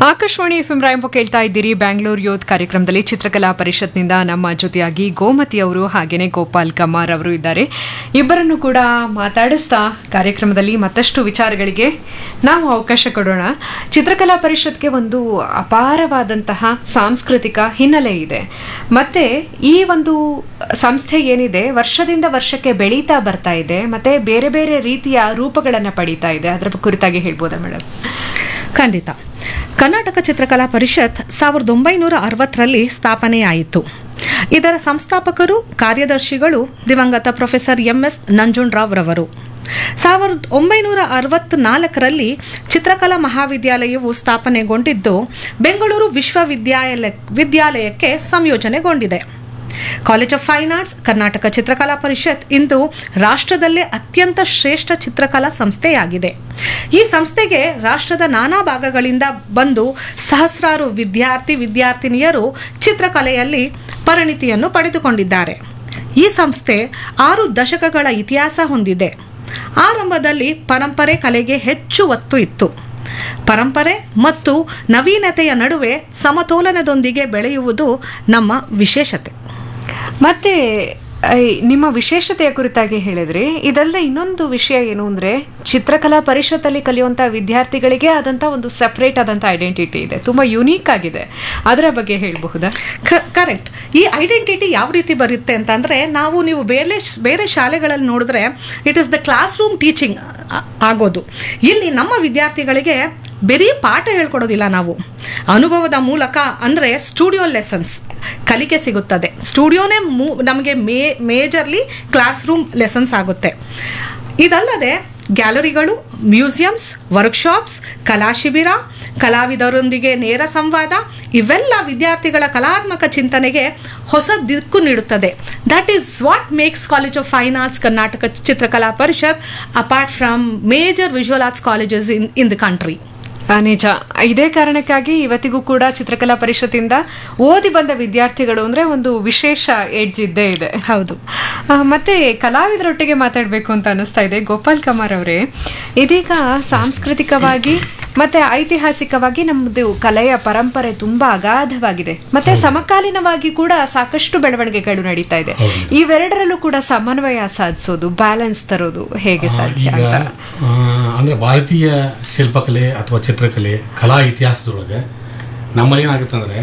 Akashvani F M ರಾಯಂಪ ಕೇಳ್ತಾ ಇದ್ದೀರಿ ಬ್ಯಾಂಗ್ಳೂರ್ ಯೋತ್ ಕಾರ್ಯಕ್ರಮದಲ್ಲಿ ಚಿತ್ರಕಲಾ ಪರಿಷತ್ನಿಂದ ನಮ್ಮ ಜೊತೆಯಾಗಿ ಗೋಮತಿ ಅವರು ಹಾಗೇನೆ ಗೋಪಾಲ್ ಕಮಾರ್ ಅವರು ಇದ್ದಾರೆ ಇಬ್ಬರನ್ನು ಕೂಡ ಮಾತಾಡಿಸ್ತಾ ಕಾರ್ಯಕ್ರಮದಲ್ಲಿ ಮತ್ತಷ್ಟು ವಿಚಾರಗಳಿಗೆ ನಾವು ಅವಕಾಶ ಕೊಡೋಣ ಚಿತ್ರಕಲಾ ಪರಿಷತ್ಗೆ ಒಂದು ಅಪಾರವಾದಂತಹ ಸಾಂಸ್ಕೃತಿಕ ಹಿನ್ನೆಲೆ ಇದೆ ಮತ್ತೆ ಈ ಒಂದು ಸಂಸ್ಥೆ ಏನಿದೆ ವರ್ಷದಿಂದ ವರ್ಷಕ್ಕೆ ಬೆಳೀತಾ ಬರ್ತಾ ಇದೆ ಮತ್ತೆ ಬೇರೆ ಬೇರೆ ರೀತಿಯ ರೂಪಗಳನ್ನು ಪಡೀತಾ ಇದೆ ಅದರ ಕುರಿತಾಗಿ ಹೇಳ್ಬೋದಾ ಮೇಡಮ್ ಖಂಡಿತ ಕರ್ನಾಟಕ ಚಿತ್ರಕಲಾ ಪರಿಷತ್ ಸಾವಿರದ ಒಂಬೈನೂರ ಅರವತ್ತರಲ್ಲಿ ಸ್ಥಾಪನೆಯಾಯಿತು ಇದರ ಸಂಸ್ಥಾಪಕರು ಕಾರ್ಯದರ್ಶಿಗಳು ದಿವಂಗತ ಪ್ರೊಫೆಸರ್ ಎಂ ಎಸ್ ನಂಜುಂಡ್ರಾವ್ ರವರು ಸಾವಿರದ ಒಂಬೈನೂರ ಅರವತ್ನಾಲ್ಕರಲ್ಲಿ ಚಿತ್ರಕಲಾ ಮಹಾವಿದ್ಯಾಲಯವು ಸ್ಥಾಪನೆಗೊಂಡಿದ್ದು ಬೆಂಗಳೂರು ವಿಶ್ವವಿದ್ಯಾಲಯ ವಿದ್ಯಾಲಯಕ್ಕೆ ಸಂಯೋಜನೆಗೊಂಡಿದೆ college of fine arts Karnataka Chitrakala Parishath ಇಂದು ರಾಷ್ಟ್ರದಲ್ಲೇ ಅತ್ಯಂತ ಶ್ರೇಷ್ಠ ಚಿತ್ರಕಲಾ ಸಂಸ್ಥೆಯಾಗಿದೆ ಈ ಸಂಸ್ಥೆಗೆ ರಾಷ್ಟ್ರದ ನಾನಾ ಭಾಗಗಳಿಂದ ಬಂದು ಸಹಸ್ರಾರು ವಿದ್ಯಾರ್ಥಿ ವಿದ್ಯಾರ್ಥಿನಿಯರು ಚಿತ್ರಕಲೆಯಲ್ಲಿ ಪರಿಣಿತಿಯನ್ನು ಪಡೆದುಕೊಂಡಿದ್ದಾರೆ ಈ ಸಂಸ್ಥೆ ಆರು ದಶಕಗಳ ಇತಿಹಾಸ ಹೊಂದಿದೆ ಆರಂಭದಲ್ಲಿ ಪರಂಪರೆ ಕಲೆಗೆ ಹೆಚ್ಚು ಒತ್ತು ಇತ್ತು ಪರಂಪರೆ ಮತ್ತು ನವೀನತೆಯ ನಡುವೆ ಸಮತೋಲನದೊಂದಿಗೆ ಬೆಳೆಯುವುದು ನಮ್ಮ ವಿಶೇಷತೆ ಮತ್ತೆ ಐ, ನಿಮ್ಮ ವಿಶೇಷತೆಯ ಕುರಿತಾಗಿ ಹೇಳಿದ್ರಿ ಇದಲ್ಲದೆ ಇನ್ನೊಂದು ವಿಷಯ ಏನು ಅಂದ್ರೆ ಚಿತ್ರಕಲಾ ಪರಿಷತ್ತಲ್ಲಿ ಕಲಿಯುವಂತ ವಿದ್ಯಾರ್ಥಿಗಳಿಗೆ ಆದಂತ ಒಂದು ಸೆಪರೇಟ್ ಆದಂತ ಐಡೆಂಟಿಟಿ ಇದೆ ತುಂಬಾ ಯುನೀಕ್ ಆಗಿದೆ ಅದರ ಬಗ್ಗೆ ಹೇಳಬಹುದಾ ಕರೆಕ್ಟ್ ಈ ಐಡೆಂಟಿಟಿ ಯಾವ ರೀತಿ ಬರುತ್ತೆ ಅಂತಂದ್ರೆ ನಾವು ನೀವು ಬೇರೆ ಬೇರೆ ಶಾಲೆಗಳಲ್ಲಿ ನೋಡಿದ್ರೆ it is the class room teaching ಆಗೋದು ಇಲ್ಲಿ ನಮ್ಮ ವಿದ್ಯಾರ್ಥಿಗಳಿಗೆ ಬರೀ ಪಾಠ ಹೇಳ್ಕೊಡೋದಿಲ್ಲ ನಾವು ಅನುಭವದ ಮೂಲಕ ಅಂದರೆ ಸ್ಟುಡಿಯೋ ಲೆಸನ್ಸ್ ಕಲಿಕೆ ಸಿಗುತ್ತದೆ ಸ್ಟುಡಿಯೋನೇ ಮೂ ನಮಗೆ ಮೇ ಮೇಜರ್ಲಿ ಕ್ಲಾಸ್ ರೂಮ್ ಲೆಸನ್ಸ್ ಆಗುತ್ತೆ ಇದಲ್ಲದೆ ಗ್ಯಾಲರಿಗಳು ಮ್ಯೂಸಿಯಮ್ಸ್ ವರ್ಕ್ಶಾಪ್ಸ್ ಕಲಾ ಶಿಬಿರ ಕಲಾವಿದರೊಂದಿಗೆ ನೇರ ಸಂವಾದ ಇವೆಲ್ಲ ವಿದ್ಯಾರ್ಥಿಗಳ ಕಲಾತ್ಮಕ ಚಿಂತನೆಗೆ ಹೊಸ ದಿಕ್ಕು ನೀಡುತ್ತದೆ that is what makes college of fine arts Karnataka Chitrakala Parishath apart from major visual arts colleges in in the country ಆ, ನಿಜ ಇದೇ ಕಾರಣಕ್ಕಾಗಿ ಇವತ್ತಿಗೂ ಕೂಡ ಚಿತ್ರಕಲಾ ಪರಿಷತ್ತಿಂದ ಓದಿ ಬಂದ ವಿದ್ಯಾರ್ಥಿಗಳು ಅಂದ್ರೆ ಒಂದು ವಿಶೇಷ ಎಡ್ಜ್ ಇದ್ದೇ ಇದೆ ಹೌದು ಆ, ಮತ್ತೆ ಕಲಾವಿದರೊಟ್ಟಿಗೆ ಮಾತಾಡಬೇಕು ಅಂತ ಅನಿಸ್ತಾ ಇದೆ ಗೋಪಾಲ್ ಕುಮಾರ್ ಅವರೇ ಇದೀಗ ಸಾಂಸ್ಕೃತಿಕವಾಗಿ ಮತ್ತೆ ಐತಿಹಾಸಿಕವಾಗಿ ನಮ್ಮದು ಕಲೆಯ ಪರಂಪರೆ ತುಂಬಾ ಅಗಾಧವಾಗಿದೆ ಮತ್ತೆ ಸಮಕಾಲೀನವಾಗಿ ಕೂಡ ಸಾಕಷ್ಟು ಬೆಳವಣಿಗೆಗಳು ನಡೀತಾ ಇದೆ ಇವೆರಡರಲ್ಲೂ ಕೂಡ ಸಮನ್ವಯ ಸಾಧಿಸೋದು ಬ್ಯಾಲೆನ್ಸ್ ತರೋದು ಹೇಗೆ ಸಾಧ್ಯ ಈಗ ಅಂತ ಆ, ಅಂದ್ರೆ ಭಾರತೀಯ ಶಿಲ್ಪಕಲೆ ಅಥವಾ ಚಿತ್ರಕಲೆ ಕಲಾ ಇತಿಹಾಸದೊಳಗೆ ನಮ್ಮಲ್ಲಿ ಏನಾಗುತ್ತೆ ಅಂದ್ರೆ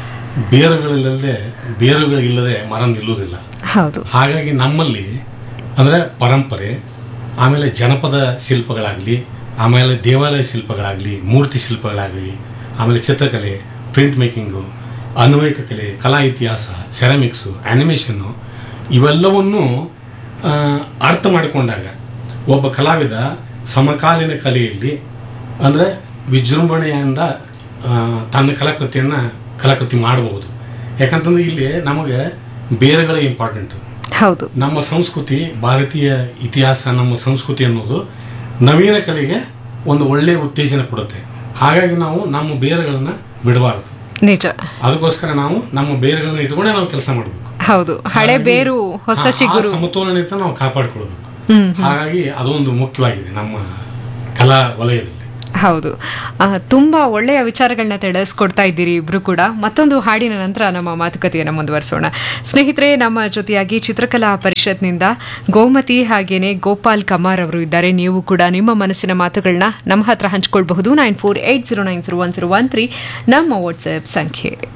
ಬೇರುಗಳಿಲ್ಲದೆ ಬೇರುಗಳಿಲ್ಲದೆ ಮರ ನಿಲ್ಲುವುದಿಲ್ಲ ಹೌದು ಹಾಗಾಗಿ ನಮ್ಮಲ್ಲಿ ಅಂದ್ರೆ ಪರಂಪರೆ ಆಮೇಲೆ ಜನಪದ ಶಿಲ್ಪಗಳಾಗಲಿ ಆಮೇಲೆ ದೇವಾಲಯ ಶಿಲ್ಪಗಳಾಗಲಿ ಮೂರ್ತಿ ಶಿಲ್ಪಗಳಾಗಲಿ ಆಮೇಲೆ ಚಿತ್ರಕಲೆ ಪ್ರಿಂಟ್ ಮೇಕಿಂಗು ಅನ್ವಯಿಕ ಕಲೆ ಕಲಾ ಇತಿಹಾಸ ಸೆರಾಮಿಕ್ಸು ಆ್ಯನಿಮೇಷನ್ನು ಇವೆಲ್ಲವನ್ನು ಆ, ಅರ್ಥ ಮಾಡಿಕೊಂಡಾಗ ಒಬ್ಬ ಕಲಾವಿದ ಸಮಕಾಲೀನ ಕಲೆಯಲ್ಲಿ ಅಂದರೆ ವಿಜೃಂಭಣೆಯಿಂದ ಆ, ತನ್ನ ಕಲಾಕೃತಿಯನ್ನು ಕಲಾಕೃತಿ ಮಾಡಬಹುದು ಯಾಕಂತಂದ್ರೆ ಇಲ್ಲಿ ನಮಗೆ ಬೇರೆಗಳೇ ಇಂಪಾರ್ಟೆಂಟ್ ಹೌದು ನಮ್ಮ ಸಂಸ್ಕೃತಿ ಭಾರತೀಯ ಇತಿಹಾಸ ನಮ್ಮ ಸಂಸ್ಕೃತಿ ಅನ್ನೋದು ನವೀನ ಕಲೆಗೆ ಒಂದು ಒಳ್ಳೆಯ ಉತ್ತೇಜನ ಕೊಡುತ್ತೆ ಹಾಗಾಗಿ ನಾವು ನಮ್ಮ ಬೇರುಗಳನ್ನ ಬಿಡಬಾರದು ನಿಜ ಅದಕ್ಕೋಸ್ಕರ ನಾವು ನಮ್ಮ ಬೇರುಗಳನ್ನ ಇಟ್ಕೊಂಡೇ ನಾವು ಕೆಲಸ ಮಾಡಬೇಕು ಹೌದು ಹಳೆ ಬೇರು ಹೊಸ ಚಿಗುರು ಸಮತೋಲನತೆ ನಾವು ಕಾಪಾಡಿಕೊಳ್ಬೇಕು ಹ್ಮ್ ಹಾಗಾಗಿ ಅದೊಂದು ಮುಖ್ಯವಾಗಿದೆ ನಮ್ಮ ಕಲಾ ವಲಯದಲ್ಲಿ ಹೌದು ಆ, ತುಂಬಾ ಒಳ್ಳೆಯ ವಿಚಾರಗಳನ್ನ ತಿಳಿಸ್ಕೊಡ್ತಾ ಇದ್ದೀರಿ ಇಬ್ರು ಕೂಡ ಮತ್ತೊಂದು ಹಾಡಿನ ನಂತರ ನಮ್ಮ ಮಾತುಕತೆಯನ್ನು ಮುಂದುವರಿಸೋಣ ಸ್ನೇಹಿತರೆ ನಮ್ಮ ಜೊತೆಯಾಗಿ ಚಿತ್ರಕಲಾ ಪರಿಷತ್ನಿಂದ ಗೋಮತಿ ಹಾಗೇನೆ ಗೋಪಾಲ್ ಕಮಾರ್ ಅವರು ಇದ್ದಾರೆ ನೀವು ಕೂಡ ನಿಮ್ಮ ಮನಸ್ಸಿನ ಮಾತುಗಳನ್ನ ನಮ್ಮ ಹತ್ರ ಹಂಚ್ಕೊಳ್ಬಹುದು nine four eight zero nine zero one zero one three ನಮ್ಮ ವಾಟ್ಸ್ಆಪ್ ಸಂಖ್ಯೆ